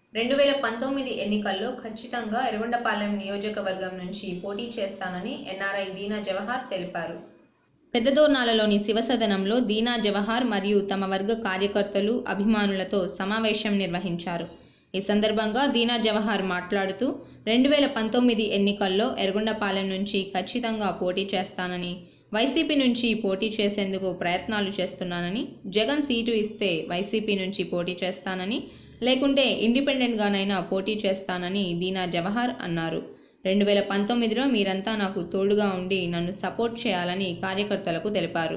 రెండు వేల పంతొమ్మిది ఎన్నికల్లో ఖచ్చితంగా ఎర్రగొండపాలెం నియోజకవర్గం నుంచి పోటీ చేస్తానని ఎన్ఆర్ఐ దీనా జవహర్ తెలిపారు పెద్దదోర్నాలలోని శివసదనంలో దీనా జవహర్ మరియు తమ వర్గ కార్యకర్తలు అభిమానులతో సమావేశం నిర్వహించారు ఈ సందర్భంగా దీనా జవహర్ మాట్లాడుతూ రెండు వేల పంతొమ్మిది ఎన్నికల్లో ఎర్రగొండపాలెం నుంచి ఖచ్చితంగా పోటీ చేస్తానని వైసీపీ నుంచి పోటీ చేసేందుకు ప్రయత్నాలు చేస్తున్నానని జగన్ సీటు ఇస్తే వైసీపీ నుంచి పోటీ చేస్తానని లేకుంటే ఇండిపెండెంట్గానైనా పోటీ చేస్తానని దీనా జవహర్ అన్నారు రెండు వేల పంతొమ్మిదిలో మీరంతా నాకు తోడుగా ఉండి నన్ను సపోర్ట్ చేయాలని కార్యకర్తలకు తెలిపారు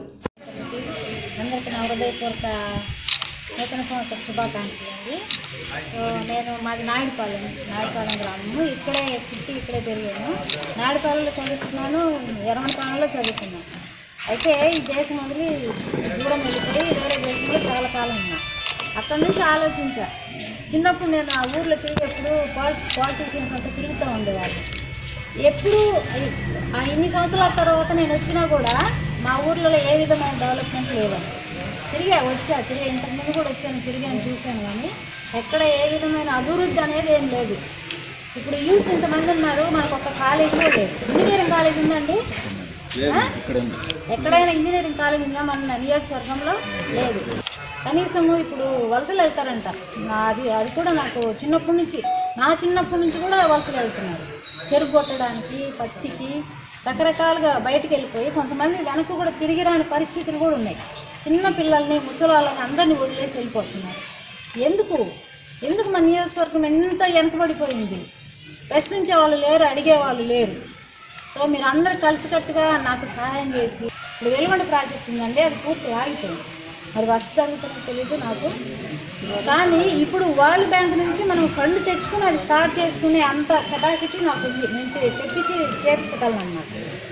అందరికీ నా హృదయపూర్వక నూతన సంవత్సర శుభాకాంక్షలు అండి సో నేను మాది నాయుడుపాలెం నాయుడుపాలెం గ్రామము ఇక్కడే పుట్టి ఇక్కడే పెరిగాను నాయుడుపాలెంలో చదువుకున్నాను ఎర్రమపాలెంలో చదువుకున్నాను అయితే ఈ దేశం వదిలి దూరం వెళ్ళిపోయి వేరే దేశంలో చాలా కాలం ఉన్నా అక్కడి నుంచి ఆలోచించా చిన్నప్పుడు నేను ఆ ఊర్లో తిరిగేప్పుడు పాలి పాలిటీషియన్స్ అంతా తిరుగుతూ ఉండేవాళ్ళు ఎప్పుడు ఆ ఇన్ని సంవత్సరాల తర్వాత నేను వచ్చినా కూడా మా ఊర్లలో ఏ విధమైన డెవలప్మెంట్ లేదండి తిరిగా వచ్చా తిరిగి ఇంతకుముందు కూడా వచ్చాను తిరిగాను చూశాను కానీ ఎక్కడ ఏ విధమైన అభివృద్ధి అనేది ఏం లేదు ఇప్పుడు యూత్ ఇంతమంది ఉన్నారు మనకు ఒక కాలేజ్ కూడా లేదు ఇంజనీరింగ్ కాలేజ్ ఉందండి ఆ? ఎక్కడైనా ఇంజనీరింగ్ కాలేజ్ ఉందా మన నియోజకవర్గంలో లేదు కనీసము ఇప్పుడు వలసలు వెళ్తారంట నా- అది అది కూడా నాకు చిన్నప్పటి నుంచి నా చిన్నప్పటి నుంచి కూడా వలసలు వెళ్తున్నారు చెరుకు కొట్టడానికి పత్తికి రకరకాలుగా బయటికి వెళ్ళిపోయి కొంతమంది వెనక్కి కూడా తిరిగి రాని పరిస్థితులు కూడా ఉన్నాయి చిన్న పిల్లల్ని ముసలాళ్ళని అందరినీ వదిలేసి వెళ్ళిపోతున్నారు ఎందుకు ఎందుకు మన నియోజకవర్గం ఎంత వెనకబడిపోయింది ప్రశ్నించే వాళ్ళు లేరు అడిగే వాళ్ళు లేరు సో మీరు అందరు కలిసికట్టుగా నాకు సహాయం చేసి ఇప్పుడు వెలుగొండ ప్రాజెక్ట్ ఉందండి అది పూర్తి ఆగిపోయింది మరి వర్ష జరుగుతుందో తెలియదు నాకు కానీ ఇప్పుడు వరల్డ్ బ్యాంక్ నుంచి మనం ఫండ్ తెచ్చుకుని అది స్టార్ట్ చేసుకునే అంత కెపాసిటీ నాకు ఉంది నేను తె- తెప్పించి చేర్చగలను అన్నమాట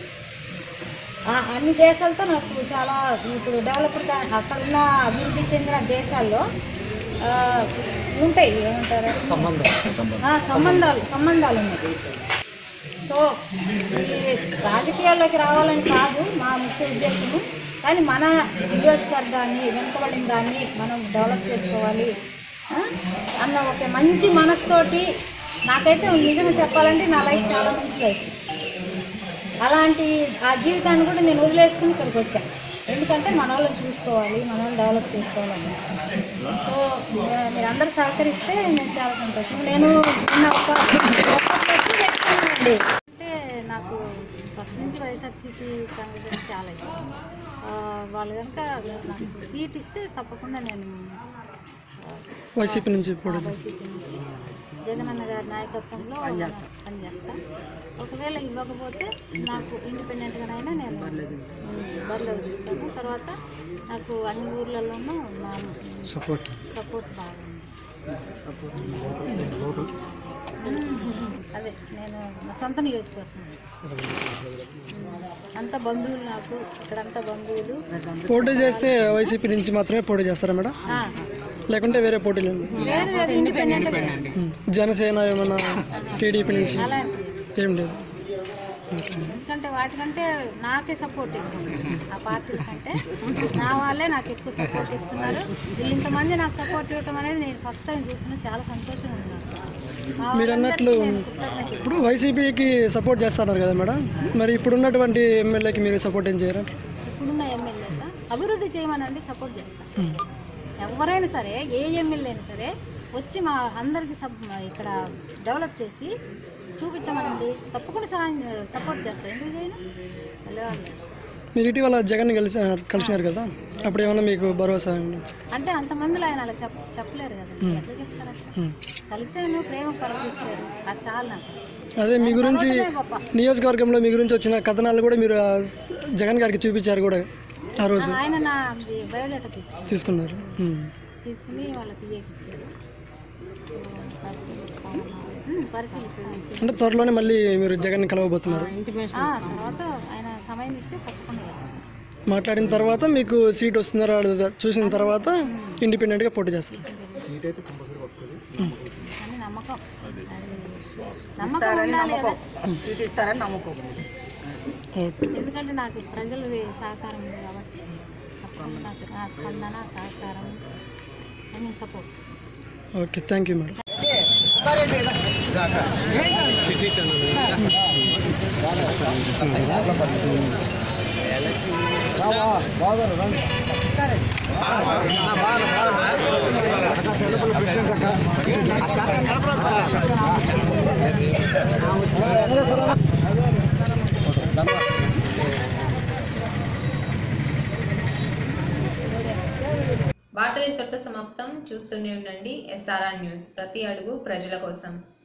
ఆ అన్ని దేశాలతో నాకు చాలా ఇప్పుడు డెవలప్డ్ అక్కడ ఉన్న అభివృద్ధి చెందిన దేశాల్లో ఆ, ఉంటాయి ఏమంటారు ఆ, సంబంధాలు సంబంధాలు ఉన్నాయి సో ఈ రాజకీయాల్లోకి రావాలని కాదు మా ముఖ్య ఉద్దేశము కానీ మన నియోజకవర్గాన్ని వెనుకబడిన దాన్ని మనం డెవలప్ చేసుకోవాలి ఆ? అన్న ఒక మంచి మనసుతోటి నాకైతే నిజంగా చెప్పాలంటే నా లైఫ్ చాలా మంచి లైఫ్ అలాంటి ఆ జీవితాన్ని కూడా నేను వదిలేసుకుని ఇక్కడికి వచ్చా ఎందుకంటే మన వాళ్ళని చూసుకోవాలి మన వాళ్ళని డెవలప్ చేసుకోవాలని సో ఆ, మీరు అందరూ సహకరిస్తే నేను చాలా సంతోషం నేను నిన్న ఒక ఒక ప్రశ్న చెప్తానండి అంటే నాకు ఫస్ట్ నుంచి వైఎస్ఆర్సీపీ కాంగ్రెస్ అంటే చాలా ఇష్టం ఆ, వాళ్ళు కనుక నాకు సీట్ ఇస్తే తప్పకుండా నేను ఆ, వైసీపీ నుంచి పోటీ ఆ, వైసీపీ నుంచి జగనన్న గారి నాయకత్వంలో పనిచేస్తా ఒకవేళ ఇవ్వకపోతే నాకు ఇండిపెండెంట్గానైనా నేను బరిలో దిగుతాను తర్వాత నాకు అన్ని ఊర్లలోనూ నా సపోర్ట్ సపోర్ట్ బాగుంది అదే నేను నా సొంత నియోజకవర్గం అంత బంధువులు నాకు ఇక్కడంతా బంధువులు పోటీ చేస్తే వైసీపీ నుంచి మాత్రమే పోటీ చేస్తారా మేడం ఆ, లేకుంటే వేరే పోటీలు ఉందా? వేరు వేరు ఇండిపెండెంట్ ఉమ్. జనసేన ఏమన్నా టీడీపీ నుంచి అలాంటి ఏం లేదు ఎందుకంటే వాటికంటే నాకే సపోర్ట్ ఎక్కువ ఆ పార్టీల కంటే నా వాళ్ళే నాకు ఎక్కువ సపోర్ట్ ఇస్తున్నారు వీళ్ళు ఇంతమంది నాకు సపోర్ట్ ఇవ్వటం అనేది నేను ఫస్ట్ టైం చూస్తున్నా చాలా సంతోషంగా ఉన్నాను మా మీరు అన్నట్లు వాళ్ళందరికీ నేను కృతజ్ఞతలు. ఇప్పుడు వైసీపీకి సపోర్ట్ చేస్తున్నారు కదా మేడం మరి ఇప్పుడు ఉన్నటువంటి ఎమ్మెల్యేకి మీరు సపోర్ట్ ఏం చేయరు ఇప్పుడున్న ఎమ్మెల్యేగా అభివృద్ధి చేయమనండి సపోర్ట్ చేస్తాను ఉమ్. ఎవరైనా సరే ఏ ఎమ్మెల్యే అయినా సరే వచ్చి మా అందరికి సబ్ ఇక్కడ డెవలప్ చేసి చూపించమనండి తప్పకుండా సహాయం సపోర్ట్ చేస్తాను ఎందుకు చేయను వెళ్ళేవాళ్ళు మీరు ఇటీవల జగన్ కలిసి కలిసినారు కదా అప్పుడు ఏమన్నా మీకు భరోసా ఏమన్నా? అంటే అంతమందిలో ఆయన అలా చెప్ చెప్పలేరు కదా మ్మ్. ఎట్లా చెప్తారు అట్లా? ఉమ్. కలిసాను ప్రేమ పలకరించారు అది చాలు నాకు అదే మీ గురించి పర్వతమే గొప్ప నియోజకవర్గంలో మీ గురించి వచ్చిన కథనాలు కూడా మీరు ఆ జగన్ గారికి చూపించారు కూడా ఆ రోజు ఆయన నా బయోడేటా తీసుకున్నారు తీసుకున్నారు ఉమ్. తీసుకుని వాళ్ళ పిఏకి ఇచ్చారు సో, పరిశీలిస్తాను. మ్మ్, పరిశీలిస్తాను అంటే త్వరలోనే మళ్ళీ మీరు జగన్ కలవబోతున్నారు ఆ, తర్వాత ఆయన సమయం ఇస్తే తప్పకుండా వెళ్తాను. మాట్లాడిన తర్వాత మీకు సీట్ వస్తుందో రాలేదో చూసిన తర్వాత ఇండిపెండెంట్గా పోటీ చేస్తారు అని నమ్మకం అది నమ్మకం ఉండాలి కదా ఓకే ఎందుకంటే నాకు ప్రజల సహకారం ఉంది కాబట్టి తప్పకుండా నాకు నా స్పందన సహకారం I mean support okay thank you madam వార్తలు ఇంతటితో సమాప్తం చూస్తూనే ఉండండి ఎస్ఆర్ఆర్ న్యూస్ ప్రతి అడుగు ప్రజల కోసం